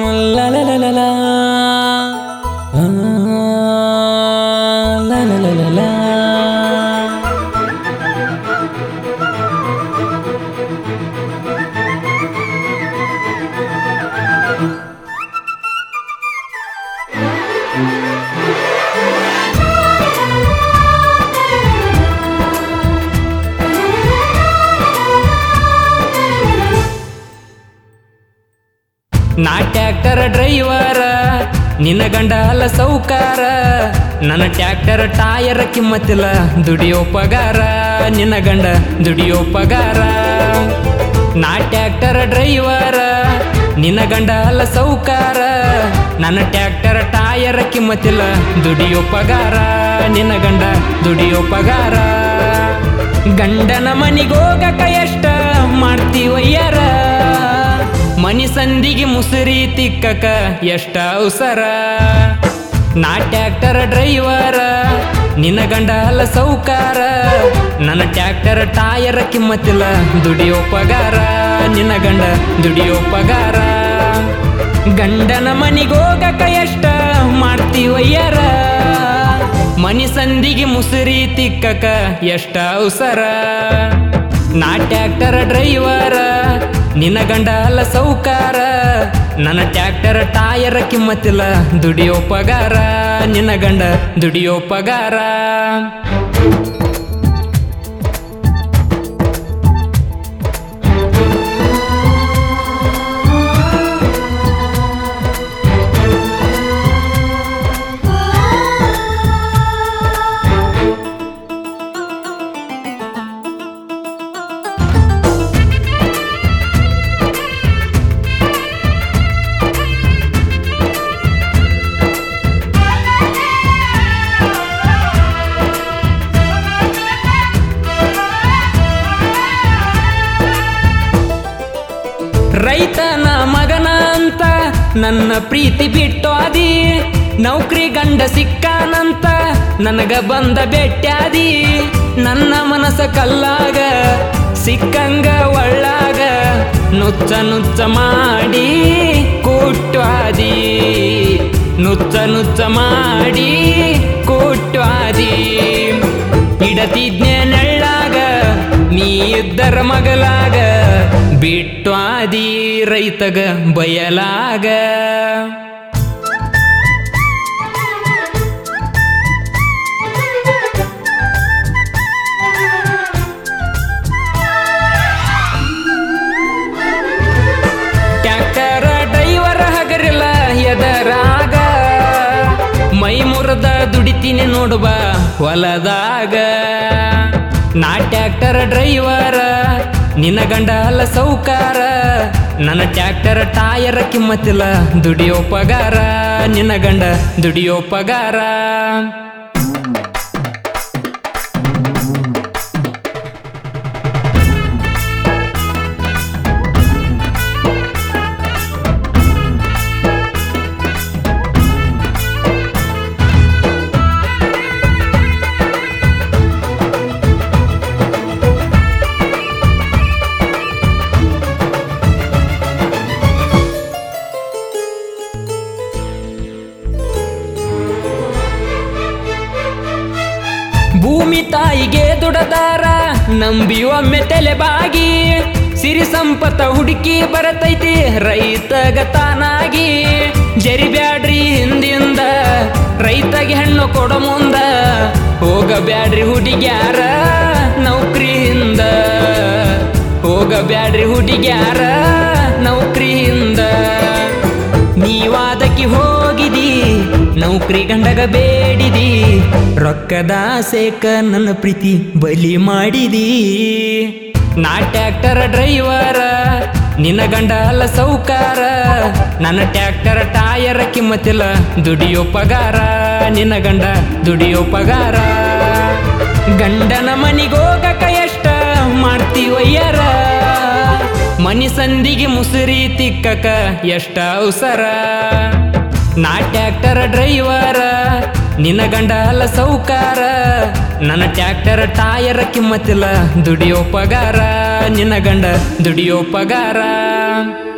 La la la la la. Ah, la la la la la. ನಾ tractor driver ನಿನ್ನ ಗಂಡ ಅಲ್ಲ ಸೌಕಾರ ನನ್ನ ಟ್ಯಾಕ್ಟರ್ ಟಾಯರ್ ಕಿಮ್ಮತ್ತಿಲ್ಲ ದುಡಿಯೋ ಪಗಾರ ನಿನ್ನ ಗಂಡ ದುಡಿಯೋ ಪಗಾರ ನಾ ಟ್ಯಾಕ್ಟರ್ ಡ್ರೈವರ ನಿನ್ನ ಗಂಡ ಅಲ್ಲ ಸೌಕಾರ ನನ್ನ ಟ್ಯಾಕ್ಟರ್ ಟಾಯರ್ ಕಿಮ್ಮತ್ತಿಲ್ಲ ದುಡಿಯೋ ಪಗಾರ ನಿನ್ನ ಗಂಡ ದುಡಿಯೋ ಪಗಾರ ಗಂಡನ ಮನಿಗೋಗಕ ಎಷ್ಟ ಮಾಡ್ತೀವಯ್ಯರ ಮನಿ ಸಂದಿಗೆ ಮುಸುರಿ ತಿಕ್ಕಕ ಎಷ್ಟ ಅವಸರ ನಾ ಟ್ಯಾಕ್ಟರ್ ಡ್ರೈವರ ನಿನ್ನ ಗಂಡ ಅಲ್ಲ ಸೌಕಾರ ನನ್ನ ಟ್ಯಾಕ್ಟರ್ ಟಾಯರ್ ಕಿಮ್ಮತ್ತಿಲ್ಲ ದುಡಿಯೋ ಪಗಾರ ನಿನ್ನ ಗಂಡ ದುಡಿಯೋ ಪಗಾರ ಗಂಡನ ಮನಿಗೋಗಕ ಎಷ್ಟ ಮಾಡ್ತೀವಯ್ಯರ ಮನಿ ಸಂದಿಗೆ ಮುಸುರಿ ತಿಕ್ಕಕ ಎಷ್ಟ ಅವಸರ ನಾ ಟ್ಯಾಕ್ಟರ್ ಡ್ರೈವರ ನಿನ್ನ ಗಂಡ ಅಲ್ಲ ಸೌಕಾರ ನನ್ನ ಟ್ಯಾಕ್ಟರ್ ಟಾಯರ್ ಕಿಮ್ಮತ್ತಿಲ್ಲ ದುಡಿಯೋ ಪಗಾರ ನಿನ್ನ ಗಂಡ ದುಡಿಯೋ ಪಗಾರ ರೈತನ ಮಗನ ಅಂತ ನನ್ನ ಪ್ರೀತಿ ಬಿಟ್ಟು ಅದಿ ನೌಕರಿ ಗಂಡ ಸಿಕ್ಕಾನಂತ ನನಗ ಬಂದ ಬೆಟ್ಟ್ಯಾದಿ ನನ್ನ ಮನಸ ಕಲ್ಲಾಗ ಸಿಕ್ಕಂಗ ಒಳ್ಳಾಗ ನುಚ್ಚ ನುಚ್ಚ ಮಾಡಿ ಕೂಟ್ವಾದಿ ನುಚ್ಚ ನುಚ್ಚ ಮಾಡಿ ಕೂಟ್ವಾದಿ ಇಡತಿದ್ನೆ ನೆಳ್ಳಾಗ ನೀ ಇದ್ದರ ಮಗಲಾಗ ಬಿಟ್ಟು ಆದಿ ರೈತಗ ಬಯಲಾಗ ಟ್ಯಾಕ್ಟರ ಡ್ರೈವರ್ ಹಗರಿಲ್ಲ ಎದರಾಗ ಮೈ ಮುರದ ದುಡಿತೀನಿ ನೋಡುವ ಹೊಲದಾಗ ನಾ ಟ್ಯಾಕ್ಟರ್ ಡ್ರೈವರ ನಿನ್ನ ಗಂಡ ಅಲ್ಲ ಸೌಕಾರ ನನ್ನ ಟ್ಯಾಕ್ಟರ್ ಟಾಯರ್ ಕಿಮ್ಮತ್ತಿಲ್ಲ ದುಡಿಯೋ ಪಗಾರ ನಿನ್ನ ಗಂಡ ದುಡಿಯೋ ಪಗಾರ ಭೂಮಿ ತಾಯಿಗೆ ದುಡದಾರ ನಂಬಿ ಒಮ್ಮೆ ತಲೆಬಾಗಿ ಸಿರಿ ಸಂಪತ್ತ ಹುಡುಕಿ ಬರತೈತಿ ರೈತಗ ತಾನಾಗಿ ಜರಿಬ್ಯಾಡ್ರಿ ಹಿಂದಿಂದ ರೈತಗೆ ಹೆಣ್ಣು ಕೊಡ ಮುಂದ ಹೋಗಬ್ಯಾಡ್ರಿ ಹುಡುಗ್ಯಾರ ನೌಕರಿಯಿಂದ ಹೋಗಬ್ಯಾಡ್ರಿ ಹುಡುಗ್ಯಾರ ನೌಕರಿಯಿಂದ ನೀವಾದಕ್ಕೆ ಹೋಗಿದಿ ನೌಕರಿ ಗಂಡಗ ಬೇಡಿದಿ ರೊಕ್ಕದ ಆಸೆಕ ನನ್ನ ಪ್ರೀತಿ ಬಲಿ ಮಾಡಿದಿ ನಾ ಟ್ಯಾಕ್ಟರ್ ಡ್ರೈವರ ನಿನ್ನ ಗಂಡ ಅಲ್ಲ ಸೌಕಾರ ನನ್ನ ಟ್ಯಾಕ್ಟರ್ ಟಾಯರ್ ಕಿಮ್ಮತ್ತಿಲ್ಲ ದುಡಿಯೋ ಪಗಾರ ನಿನ್ನ ಗಂಡ ದುಡಿಯೋ ಪಗಾರ ಗಂಡನ ಮನಿಗೋಗಕ ಎಷ್ಟ ಮಾಡ್ತೀವಯ್ಯರ ಮನಿ ಸಂದಿಗೆ ಮುಸುರಿ ತಿಕ್ಕಕ ಎಷ್ಟ ಅವಸರ ನಾ ಟ್ಯಾಕ್ಟರ್ ಡ್ರೈವರ ನಿನ್ನ ಗಂಡ ಅಲ್ಲ ಸೌಕಾರ ನನ್ನ ಟ್ಯಾಕ್ಟರ್ ಟಾಯರ್ ಕಿಮ್ಮತ್ತಿಲ್ಲ ದುಡಿಯೋ ಪಗಾರ ನಿನ್ನ ಗಂಡ ದುಡಿಯೋ ಪಗಾರ